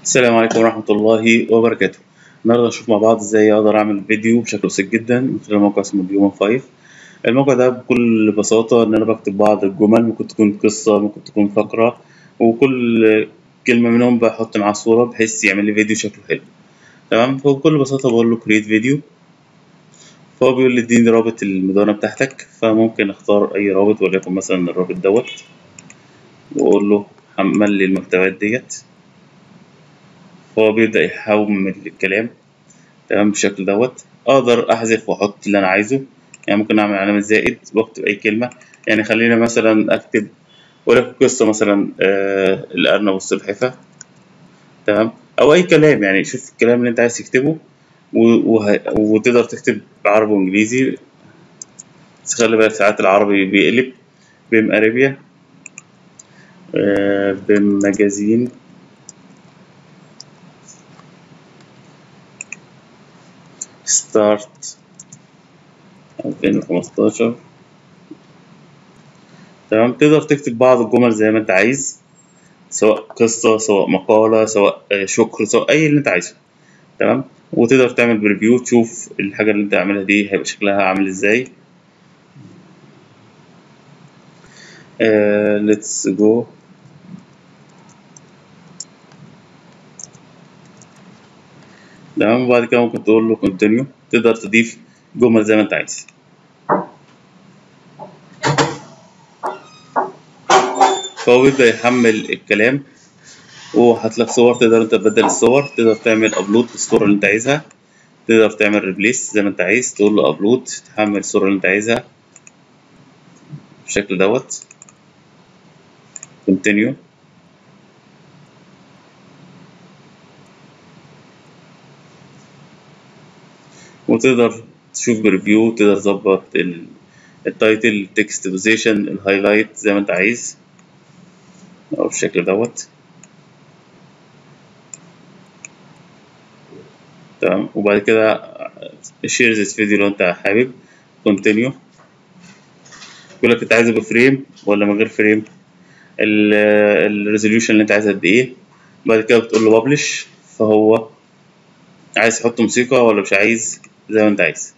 السلام عليكم ورحمة الله وبركاته النهاردة نشوف مع بعض ازاي اقدر اعمل فيديو بشكل بسيط جدا من خلال موقع اسمه ديومن 5 الموقع ده بكل بساطة ان انا بكتب بعض الجمل ممكن تكون قصة ممكن تكون فقرة وكل كلمة منهم بحط معاه صورة بحيث يعمل لي فيديو شكله حلو تمام فبكل بساطة بقول له كريت فيديو فهو بيقول لي اديني رابط المدونة بتاعتك فممكن اختار اي رابط وليكن مثلا الرابط دوت واقول له حمل لي المكتبات ديت هو بيبدأ يحمل الكلام تمام بالشكل دوت أقدر أحذف وأحط اللي أنا عايزه يعني ممكن أعمل علامة زائد وأكتب أي كلمة يعني خلينا مثلا أكتب ولكن قصة مثلا آه الأرنب والسلحفاة تمام أو أي كلام يعني شوف الكلام اللي أنت عايز تكتبه وه... وتقدر تكتب عربي وإنجليزي بس خلي بالك ساعات العربي بيقلب بيم أريبيا آه بمجازين ستارت 2015 تمام تقدر تكتب بعض الجمل زي ما انت عايز سواء قصة سواء مقالة سواء شكر سواء أي اللي انت عايزه تمام وتقدر تعمل بريفيو تشوف الحاجة اللي انت عاملها دي هيبقى شكلها عامل ازاي ليتس جو تمام وبعد كده ممكن تقول له كونتينيو تقدر تضيف جمل زي ما انت عايز فهو بيبدأ يحمل الكلام وحاطط لك صور تقدر انت تبدل الصور تقدر تعمل ابلود للصورة اللي انت عايزها تقدر تعمل ريبليس زي ما انت عايز تقول له ابلود تحمل الصورة اللي انت عايزها بالشكل دوت كونتينيو وتقدر تشوف بريفيو تقدر تظبط التايتل تكست بوزيشن الهايلايت زي ما انت عايز او بالشكل دوت تمام وبعد كده شير ذيس فيديو لو انت حابب كونتينيو يقول لك انت عايزه بفريم ولا من غير فريم الريزوليوشن اللي انت عايزها قد ايه بعد كده بتقول له ببلش فهو عايز تحط موسيقى ولا مش عايز زي ما انت عايز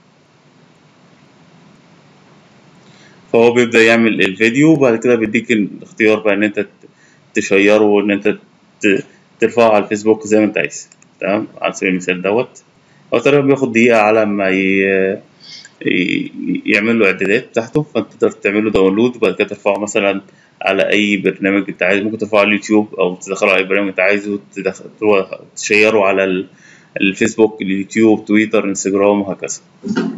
فهو بيبدأ يعمل الفيديو وبعد كده بيديك الاختيار بقى ان انت تشيره وان انت ترفعه على الفيسبوك زي ما انت عايز تمام على سبيل المثال دوت هو تقريبا بياخد دقيقة على ما ي... يعمل له اعدادات بتاعته فانت تقدر تعمل له داونلود وبعد كده ترفعه مثلا على اي برنامج انت عايزه ممكن ترفعه على اليوتيوب او تدخله على اي برنامج انت عايزه تشيره على الفيسبوك اليوتيوب تويتر انستجرام وهكذا